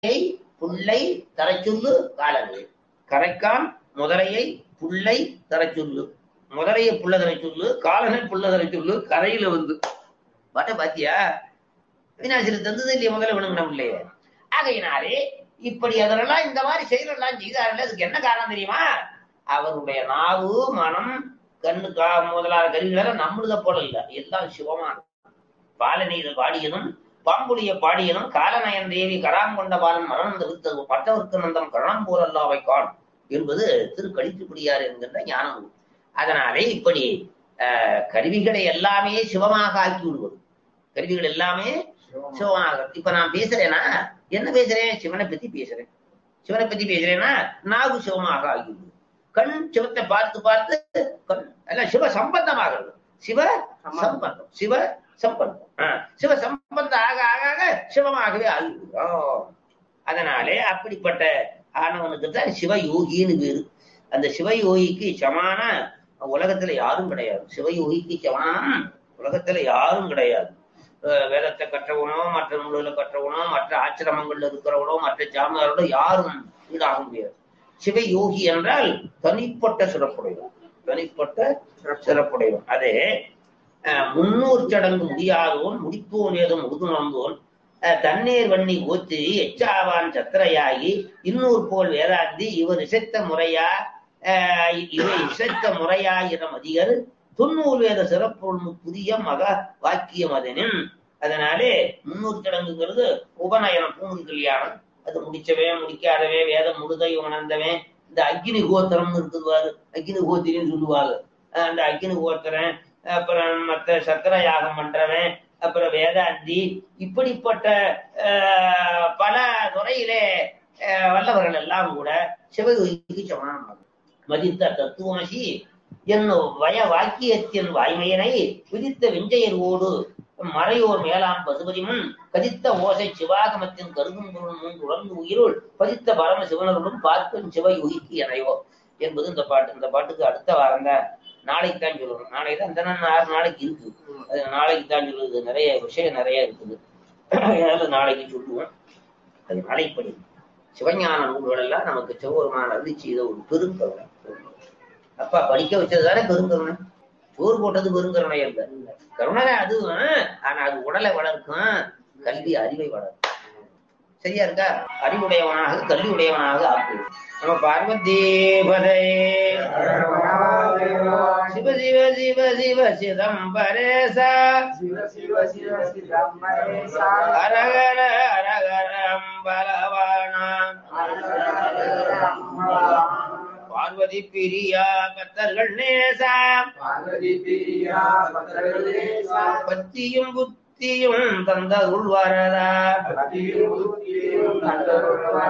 முதலையை புல்லை தரச்சொல்லு காலங்கள் கரைக்கான் முதலையை புல்லை தரச்சொல்லு முதலையை புள்ள தரச்சொல்லு காலனை புள்ள தரச்சொல்லு கரையில வந்து பாட்ட பாத்தியா வினாசிரி தந்தது இல்லையா முதல்ல விழுங்கின இல்லையே ஆகையினாலே இப்படி அதெல்லாம் இந்த மாதிரி செயலெல்லாம் செய்தார்கள் அதுக்கு என்ன காரணம் தெரியுமா அவருடைய நாவு மனம் கண்ணு கா முதலான கருவிகளெல்லாம் நம்மளுத போல இல்ல எல்லாம் சிவமான பாலநீர் பாடியதும் பாம்புலிய பாடியதும் காலநயன் தேவி கராம் கொண்ட பாலன் மரணம் தவிர்த்தது பட்டவர்க்கு நந்தம் கரணம் போலல்லாவை காண் என்பது திரு கழித்துப்படியார் என்கின்ற ஞானம் நூல். அதனாலே இப்படி அஹ், கருவிகளை எல்லாமே சிவமாக ஆக்கி விடுவது கருவிகள் எல்லாமே சிவமாக இப்ப நான் பேசுறேன்னா என்ன பேசுறேன் சிவனை பத்தி பேசுறேன் சிவனை பத்தி பேசுறேன்னா நாகு சிவமாக ஆகி விடுவது கண் சிவத்தை பார்த்து பார்த்து கண் எல்லாம் சிவ சம்பந்தமாகிறது சிவ சம்பந்தம் சிவ சம்பந்தம் ஆ, சிவ சம்பந்தம் ஆக ஆக ஆக சிவமாகவே ஆகிவிடும் அதனாலே அப்படிப்பட்ட ஆனவனுக்கு தான் சிவயோகின்னு பேரு அந்த சிவயோகிக்கு சமான உலகத்துல யாரும் கிடையாது சிவயோகிக்கு சமானம் உலகத்துல யாரும் கிடையாது அஹ் வேதத்தை கற்றவனோ மற்ற நூல்களை கற்றவனோ மற்ற ஆச்சிரமங்கள்ல இருக்கிறவனோ மற்ற ஜாமியாரோட யாரும் ஈடாக முடியாது சிவயோகி என்றால் தனிப்பட்ட சிறப்புடையவன் தனிப்பட்ட சிறப்புடையவன் அதே அஹ், முன்னூறு சடங்கு முடியாதோன் முடிப்போன் ஏதும் முதுகுணர்ந்தோன் அஹ், தண்ணீர் வண்ணி ஓத்து எச்சாவான் சத்திரையாகி இன்னூர் போல் வேதாந்தி இவர் இசைத்த முறையா அஹ், இவர் இசைத்த முறையாயிரம் அதிகர் துண்ணூல் வேத சிறப்பு புதிய மக வாக்கியம் அதனின் அதனாலே முன்னூறு சடங்குங்கிறது உபநயனம் பூமுடி கல்யாணம் அது முடிச்சவன் முடிக்காதவன் வேதம் முழுதை உணர்ந்தவன் இந்த அக்னி கோத்திரம்னு இருக்குது பாரு அக்னி கோத்திரின்னு சொல்லுவாங்க அஹ் அந்த அக்னி கோத்திரன் அப்புறம் மற்ற சத்திர யாகம் பண்றவன் அப்புறம் வேதாந்தி இப்படிப்பட்ட அஹ், பல துறையிலே அஹ், வல்லவர்கள் எல்லாம் கூட சிவகோயிலுக்கு சமானமாகும் மதித்த தத்துவமசி என்னும் வய வாக்கியத்தின் வாய்மையினை விதித்த விஞ்சையர்வோடு மறையோர் மேலாம் பசுபதிமுன் கதித்த ஓசை சிவாகமத்தின் கருதும் பொருள் மூன்று உணர்ந்து உயிருள் பதித்த பரம சிவனருடன் பார்க்கும் சிவயோகிக்கு இணைவோ என்பது இந்த பாட்டு இந்த பாட்டுக்கு அடுத்த வாரம் தான் நாளைக்கு தான் சொல்லணும் நாளைக்கு தான் இந்த நாள் ஆறு நாளைக்கு இருக்கு அது நாளைக்கு தான் சொல்லுது நிறைய விஷயம் நிறைய இருக்குது அதனால நாளைக்கு சொல்லுவோம் அது நாளைப்படி சிவஞான நூல்கள் எல்லாம் நமக்கு சிவபெருமான அருளி செய்த ஒரு பெருங்கருணை அப்பா படிக்க வச்சது தானே பெருங்கருணை சோறு போட்டது பெருங்கருணை அல்ல கருணை அதுவும் ஆனா அது உடலை வளர்க்கும் கல்வி அறிவை வளர்க்கும் சரியா இருக்கா அறிவுடையவனாக கல்வி உடையவனாக ஆக்கும் நம்ம பார்வதீபதே சிவ சிவ சிவ சிவ சிதம்பரேசா சிவ சிவ சிவ சிதம்பரேசா அரகர அரகர அம்பலவானா பார்வதி பிரியா பக்தர்கள் நேசா பார்வதி பிரியா பத்ரேசா பத்தியும் புத்தியும் தந்தருள் வரதா பத்தியும் புத்தியும் தந்தருள்வார்